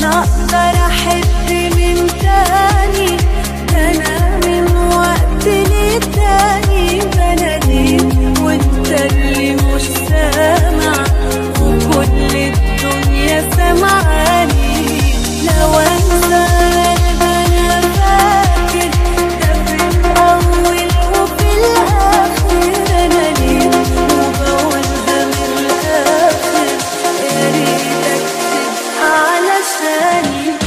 انا اقدر احب من تاني ده انا من وقت للتاني بناديك وانت اللي مش سامع وكل الدنيا سامعاني لو انسى انا فاكر ده في الاول وفي الاخر انا ليك وبقولها من الاخر يا ريتك تبقى علشاني